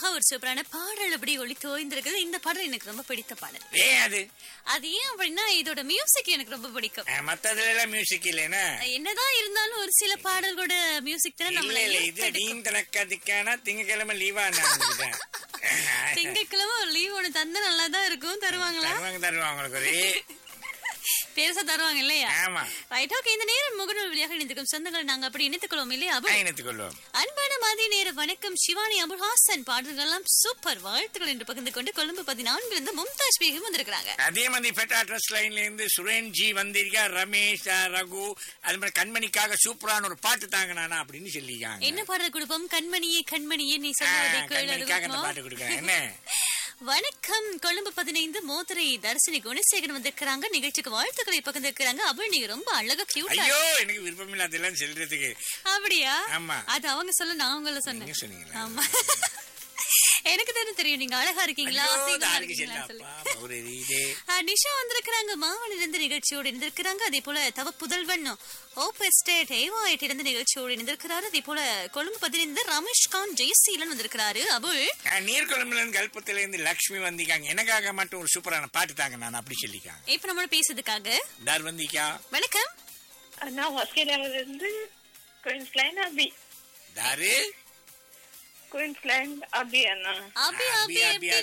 ஒரு சூப்பரான பாடல் அப்படி ஒளி தோய்ந்திருக்குது இந்த பாடல் எனக்கு ரொம்ப பிடித்த பாடல் ஏன் அது அது ஏன் அப்படின்னா இதோட மியூசிக் எனக்கு ரொம்ப பிடிக்கும் அஹ், மத்ததுல எல்லாம் மியூசிக் இல்லைன்னா என்னதான் இருந்தாலும் ஒரு சில பாடல்களோட மியூசிக் தானே இல்ல நம்மள இல்ல இது ஈர்த்தெடுக்கும். டீன் தனக்கதுக்கான திங்கக்கிழமை லீவா நான் திங்கட்கிழமை ஒரு லீவ் ஒண்ணு தந்தா நல்லா தான் இருக்கும் தருவாங்களா தருவாங்க தருவாங்க உங்களுக்கு ஒரு பெருசா தருவாங்க இல்லையா ஆமா ரைட் ஓகே இந்த நேரம் முகநூல் வழியாக இணைந்திருக்கும் சொந்தங்கள் நாங்க அப்படி இணைத்துக் கொள்வோம் இல்லையா அபு இணைத்துக் கொள்வோம் அன்பான மதிய நேர வணக்கம் சிவானி அபுல் ஹாசன் பாடல்கள் எல்லாம் சூப்பர் வாழ்த்துக்கள் என்று பகிர்ந்து கொண்டு கொழும்பு பதினான்குல இருந்து மும்தாஜ் பேகம் வந்திருக்காங்க அதே மாதிரி பெட்டா ட்ரெஸ் லைன்ல இருந்து சுரேன் ஜி வந்திருக்கா ரமேஷ் அஹ், ரகு அது மாதிரி கண்மணிக்காக சூப்பரான ஒரு பாட்டு தாங்க நானா அப்படின்னு சொல்லிருக்காங்க என்ன பாடல் கொடுப்போம் கண்மணியே கண்மணியே நீ ஆ, சொல்வதை கேளு அது கண்மணிக்காக அந்த கொடுப்போம். பாட்டு கொடுக்குறேன் என்ன வணக்கம் கொழும்பு பதினைந்து மோதிரை தரிசனி குணசேகரன் வந்திருக்கிறாங்க நிகழ்ச்சிக்கு வாழ்த்துக்களை பகிர்ந்திருக்கிறாங்க அபுல் நீங்க ரொம்ப அழகா கியூட்டா ஐயோ எனக்கு விருப்பம் இல்ல அதெல்லாம் சொல்றதுக்கு அப்படியா ஆமா. அது அவங்க சொல்ல நான் உங்களை சொன்னேன் நீங்க சொன்னீங்களா ஆமா எனக்கு தானே தெரியும் நீங்க அழகா இருக்கீங்களா ஐயோ, அசிங்கமா தாருக்கு இருக்கீங்களான்னு சொல்லி. செல்லப்பா, ஒரு இதே. ஆ, நிஷா வந்திருக்கிறாங்க மாவனிலிருந்து இருந்து நிகழ்ச்சியோடு இருந்திருக்கிறாங்க அதே போல தவ புதல்வன் ஓப் எஸ்டேட் ஏவாயிட்டு இருந்து நிகழ்ச்சியோடு இருந்திருக்கிறாரு அதே போல கொழும்பு பதினைந்து ரமேஷ்கான் ஜெயசீலன் வந்திருக்கிறாரு அபுல் ஆ, நீர்குழம்புல இருந்து கல்பத்துல இருந்து லக்ஷ்மி வந்திருக்காங்க எனக்காக மட்டும் ஒரு சூப்பரான பாட்டு தாங்க நான் அப்படி சொல்லிக்காங்க இப்ப நம்மளோட பேசுறதுக்காக தார் வந்திக்கா வணக்கம் நான் ஆஸ்திரேலியாவில இருந்து குயின்ஸ்லாண்ட் அபி தாரு குயின்ஸ்லாண்ட் அபி அண்ணா அபி அபி, அபி அபி, எப்படி